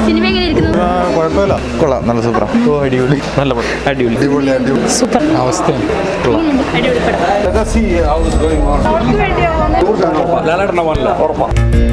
Cinema എങ്ങനെ ഇരിക്കുന്നു കുഴപ്പമില്ല കൊള്ളാം നല്ല സൂപ്പറാ ഓ അടിപൊളി നല്ല പടം അടിപൊളി അടിപൊളി അടിപൊളി സൂപ്പർ അവസ്ഥയാണ് എങ്ങനെയുണ്ട് അടിപൊളി പടം ലാലേട്ടനെ പോകാനില്ല ഉറപ്പാ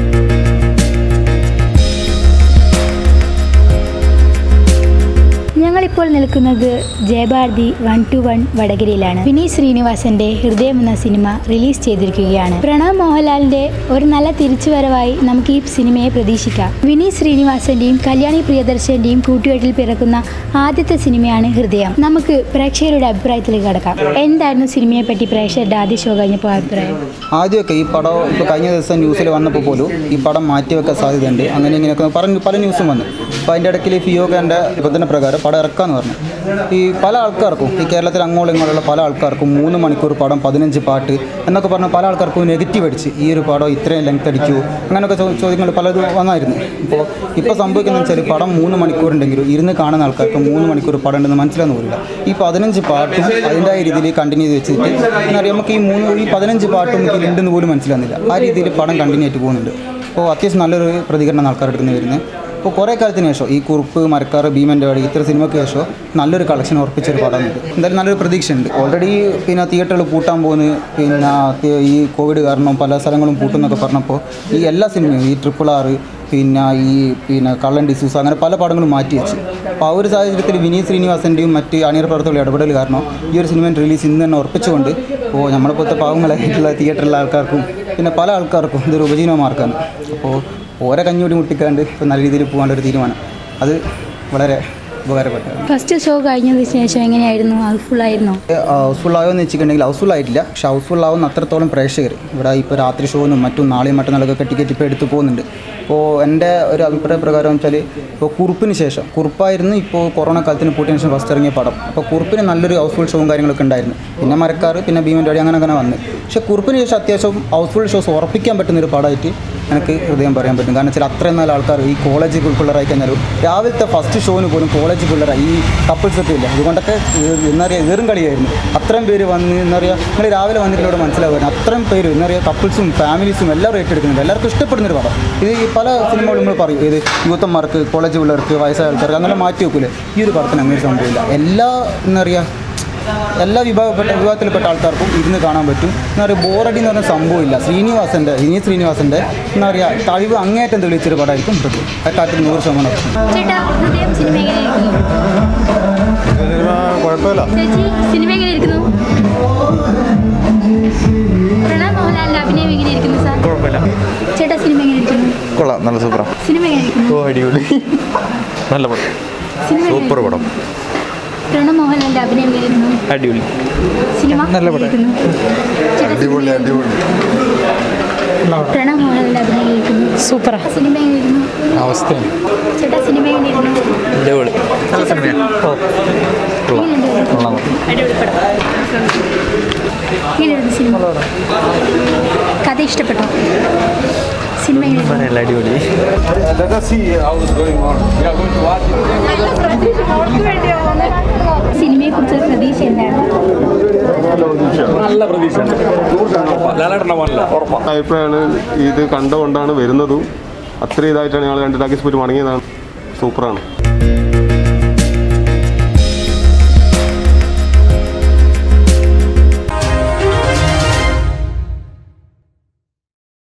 ഞങ്ങളിപ്പോൾ നിൽക്കുന്നത് ജയഭാരതി വൺ ടു വൺ വടകരയിലാണ് വിനീത് ശ്രീനിവാസന്റെ ഹൃദയം എന്ന സിനിമ റിലീസ് ചെയ്തിരിക്കുകയാണ് പ്രണവ് മോഹൻലാലിന്റെ ഒരു നല്ല തിരിച്ചുവരവായി നമുക്ക് ഈ സിനിമയെ പ്രതീക്ഷിക്കാം വിനീത് ശ്രീനിവാസന്റെയും കല്യാണി പ്രിയദർശന്റെയും കൂട്ടുകെട്ടിൽ പിറക്കുന്ന ആദ്യത്തെ സിനിമയാണ് ഹൃദയം നമുക്ക് പ്രേക്ഷകരുടെ അഭിപ്രായത്തിലേക്ക് കടക്കാം എന്തായിരുന്നു സിനിമയെ പറ്റി പ്രേക്ഷകരുടെ ആദ്യ ഷോ കഴിഞ്ഞപ്പോൾ അഭിപ്രായം ആദ്യമൊക്കെ ഈ പടം ഇപ്പോൾ കഴിഞ്ഞ ദിവസം ന്യൂസിൽ വന്നപ്പോൾ പോലും ഈ പടം മാറ്റിവെക്കാൻ സാധ്യതയുണ്ട് അങ്ങനെ ഇങ്ങനെയൊക്കെ പറഞ്ഞു പല ന്യൂസും വന്നു അപ്പോൾ അതിൻ്റെ ഇടയ്ക്കിൽ ഫിയോഗൻ്റെ നിബന്ധന പ്രകാരം പടം ഇറക്കാമെന്ന് പറഞ്ഞു ഈ പല ആൾക്കാർക്കും ഈ കേരളത്തിൽ അങ്ങോളം ഇങ്ങോട്ടുള്ള പല ആൾക്കാർക്കും മൂന്ന് മണിക്കൂർ പടം പതിനഞ്ച് പാട്ട് എന്നൊക്കെ പറഞ്ഞ് പല ആൾക്കാർക്കും നെഗറ്റീവ് അടിച്ച് ഈ ഒരു പടം ഇത്രയും ലെങ്ത് അടിക്കൂ അങ്ങനെയൊക്കെ ചോ- ചോദ്യങ്ങൾ പലതും വന്നായിരുന്നു ഇപ്പോൾ ഇപ്പോൾ സംഭവിക്കുന്നത് വെച്ചാൽ പടം മൂന്ന് മണിക്കൂറുണ്ടെങ്കിലും ഇരുന്ന് കാണുന്ന ആൾക്കാർക്ക് മൂന്ന് മണിക്കൂർ പടം ഉണ്ടെന്ന് മനസ്സിലാകുന്ന പോലില്ല ഈ പതിനഞ്ച് പാട്ടും അതിൻ്റെതായ രീതിയിൽ കണ്ടിന്യൂ ചെയ്ത് വെച്ചിട്ട് എന്താ പറയുക നമുക്ക് ഈ മൂന്ന് ഈ പതിനഞ്ച് പാട്ടും നമുക്ക് ഉണ്ടെന്ന് പോലും മനസ്സിലാകുന്നില്ല ആ രീതിയിൽ പടം കണ്ടിന്യൂ ആയിട്ട് പോകുന്നുണ്ട് അപ്പോൾ അത്യാവശ്യം നല്ലൊരു പ്രതികരണം ആൾക്കാർ എടുക്കുന്ന വരുന്നത് അപ്പോൾ കുറേ കാലത്തിന് ശേഷം ഈ കുറുപ്പ് മരക്കാർ ഭീമൻ്റെ വാടി ഇത്ര സിനിമയ്ക്ക് ശേഷം നല്ലൊരു കളക്ഷൻ ഉറപ്പിച്ചൊരു പടമുണ്ട് എന്തായാലും നല്ലൊരു പ്രതീക്ഷയുണ്ട് ഓൾറെഡി പിന്നെ തിയേറ്ററുകൾ പൂട്ടാൻ പോകുന്നു പിന്നെ തി- ഈ കോവിഡ് കാരണം പല സ്ഥലങ്ങളും പൂട്ടുന്നൊക്കെ പറഞ്ഞപ്പോൾ ഈ എല്ലാ സിനിമയും ഈ ട്രിപ്പിൾ ആറ് പിന്നെ ഈ പിന്നെ കള്ളൻ ഡിസൂസ് അങ്ങനെ പല പടങ്ങളും മാറ്റി വെച്ചു അപ്പോൾ ആ ഒരു സാഹചര്യത്തിൽ വിനീത് ശ്രീനിവാസൻ്റെയും മറ്റ് അണിയർ പ്രവർത്തകരുടെ ഇടപെടൽ കാരണം ഈ ഒരു സിനിമ റിലീസ് ഇന്ന് തന്നെ ഉറപ്പിച്ചുകൊണ്ട് ഇപ്പോൾ നമ്മളെപ്പോലത്തെ പാവങ്ങളായിട്ടുള്ള തിയേറ്ററിലെ ആൾക്കാർക്കും പിന്നെ പല ആൾക്കാർക്കും ഇതൊരു ഉപജീവനമാർക്കാണ് അപ്പോൾ ഓരോ കഞ്ഞൂടി മുട്ടിക്കാണ്ട് ഇപ്പോൾ നല്ല രീതിയിൽ പോകാനുള്ളൊരു തീരുമാനം അത് വളരെ ഉപകാരപ്പെട്ടതാണ് ഫസ്റ്റ് ഷോ കഴിഞ്ഞതിന് ശേഷം എങ്ങനെയായിരുന്നു ഹൗസ്ഫുൾ ആയിരുന്നോ ഹൗസ്ഫുൾ ആവുമെന്ന് വെച്ചിട്ടുണ്ടെങ്കിൽ ഹൗസ്ഫുൾ ആയിട്ടില്ല പക്ഷെ ഹൗസ്ഫുൾ ആവുന്ന അത്രത്തോളം പ്രേക്ഷകർ ഇവിടെ ഇപ്പോൾ രാത്രി ഷോന്നും മറ്റും നാളെയും മറ്റന്നാളൊക്കെ ടിക്കറ്റ് ഇപ്പോൾ എടുത്ത് പോകുന്നുണ്ട് ഇപ്പോൾ എൻ്റെ ഒരു അഭിപ്രായ പ്രകാരം വെച്ചാൽ ഇപ്പോൾ കുറുപ്പിന് ശേഷം കുറുപ്പായിരുന്നു ഇപ്പോൾ കൊറോണ കാലത്തിന് പൂട്ടിയതിന് ശേഷം ഫസ്റ്റ് ഇറങ്ങിയ പടം അപ്പോൾ കുറുപ്പിന് നല്ലൊരു ഹൗസ്ഫുൾ ഷോവും കാര്യങ്ങളൊക്കെ ഉണ്ടായിരുന്നു പിന്നെ മരക്കാർ പിന്നെ ഭീമൻ്റെ വഴി അങ്ങനെ അങ്ങനെ വന്ന് പക്ഷേ കുറുപ്പിന് ശേഷം അത്യാവശ്യം ഹൗസ്ഫുൾ ഷോസ് ഉറപ്പിക്കാൻ പറ്റുന്ന ഒരു പടമായിട്ട് എനിക്ക് ഹൃദയം പറയാൻ പറ്റും കാരണം വെച്ചാൽ അത്രയും നല്ല ആൾക്കാർ ഈ കോളേജ് പിള്ളേരായി കഴിഞ്ഞാലും രാവിലത്തെ ഫസ്റ്റ് ഷോന് പോലും കോളേജ് പിള്ളേരായി ഈ കപ്പിൾസ് ഒക്കെ ഇല്ല അതുകൊണ്ടൊക്കെ ഏ- എന്താ പറയുക ഏറും കളിയായിരുന്നു അത്രയും പേര് വന്ന് എന്താ പറയുക നിങ്ങൾ രാവിലെ വന്നിട്ട് ഇവിടെ മനസ്സിലാവുമായിരുന്നു അത്രയും പേര് എന്താ പറയുക കപ്പിൾസും ഫാമിലീസും എല്ലാവരും ഏറ്റെടുക്കുന്നുണ്ട് എല്ലാവർക്കും ഇഷ്ടപ്പെടുന്ന ഒരു പടം ഇത് ഈ പല സിനിമകളും നമ്മൾ പറയും ഇത് യൂത്തന്മാർക്ക് കോളേജ് പിള്ളേർക്ക് വയസ്സായ ആൾക്കാർക്ക് അങ്ങനെ മാറ്റി വെക്കൂലേ ഈ ഒരു പടത്തിന് അങ്ങനെ ഒരു സംഭവമില്ല എല്ലാ എന്താ പറയുക എല്ലാ വിഭാഗപ്പെട്ട വിഭാഗത്തിൽപ്പെട്ട ആൾക്കാർക്കും ഇരുന്ന് കാണാൻ പറ്റും എന്താ പറയുക ബോറടി എന്ന് പറഞ്ഞ സംഭവമില്ല ശ്രീനിവാസൻ്റെ വിനീത് ശ്രീനിവാസൻ്റെ എന്താ പറയുക കഴിവ് അങ്ങേയറ്റം തെളിയിച്ചൊരു പടമായിരിക്കും ഹൃദയം ആ കാര്യത്തിൽ നൂറ് ശതമാനം ഉറപ്പാണ്. ചേട്ടാ ഹൃദയം സിനിമ എങ്ങനെ ഇരിക്കുന്നു സിനിമ കുഴപ്പമില്ല ചേച്ചി സിനിമ എങ്ങനെ ഇരിക്കുന്നു പ്രണവ് മോഹൻലാലിന്റെ അഭിനയം എങ്ങനെ ഇരിക്കുന്നു സാർ കുഴപ്പമില്ല ചേട്ടാ സിനിമ എങ്ങനെ ഇരിക്കുന്നു കൊള്ളാം നല്ല സൂപ്പറാ സിനിമ എങ്ങനെ ഇരിക്കുന്നു ഓ അടിപൊളി നല്ല പടം സിനിമ എങ്ങനെ സൂപ്പർ ഇരിക്കുന്നു? പടം പ്രണവ് മോഹൻലാലിന്റെ അഭിനയം എങ്ങനെ ഇരിക്കുന്നു അടിപൊളി സിനിമ നല്ല എങ്ങനെ പടം. ഇരിക്കുന്നു? ചേട്ടാ, അടിപൊളി അടിപൊളി പ്രണവ് മോഹൻലാലിന്റെ അഭിനയം എങ്ങനെ ഇരിക്കുന്നു സൂപ്പറാ സിനിമ എങ്ങനെ ഇരിക്കുന്നു അവസ്ഥയാണ് ചേട്ടാ സിനിമ എങ്ങനെ ഇരിക്കുന്നു അടിപൊളി നല്ല സിനിമയാണ് ഓ കൊള്ളാം എങ്ങനെയുണ്ട് കൊള്ളാം അടിപൊളി പടം എങ്ങനെയുണ്ട് സിനിമ കഥ ഇഷ്ടപ്പെട്ടോ സിനിമ എങ്ങനെയുണ്ട് നല്ല അടിപൊളി സിനിമയെ കുറിച്ച് പ്രതീക്ഷ എന്താണ് നല്ല പ്രതീക്ഷ ലാലേട്ടനെ പോകാനില്ല ഉറപ്പാ അഭിപ്രായമാണ് ഇത് കണ്ടുകൊണ്ടാണ് വരുന്നതും അത്ര ഇതായിട്ടാണ് ഞങ്ങൾ കണ്ടിട്ട് പോയിട്ട് മടങ്ങിയതാണ് സൂപ്പറാണ്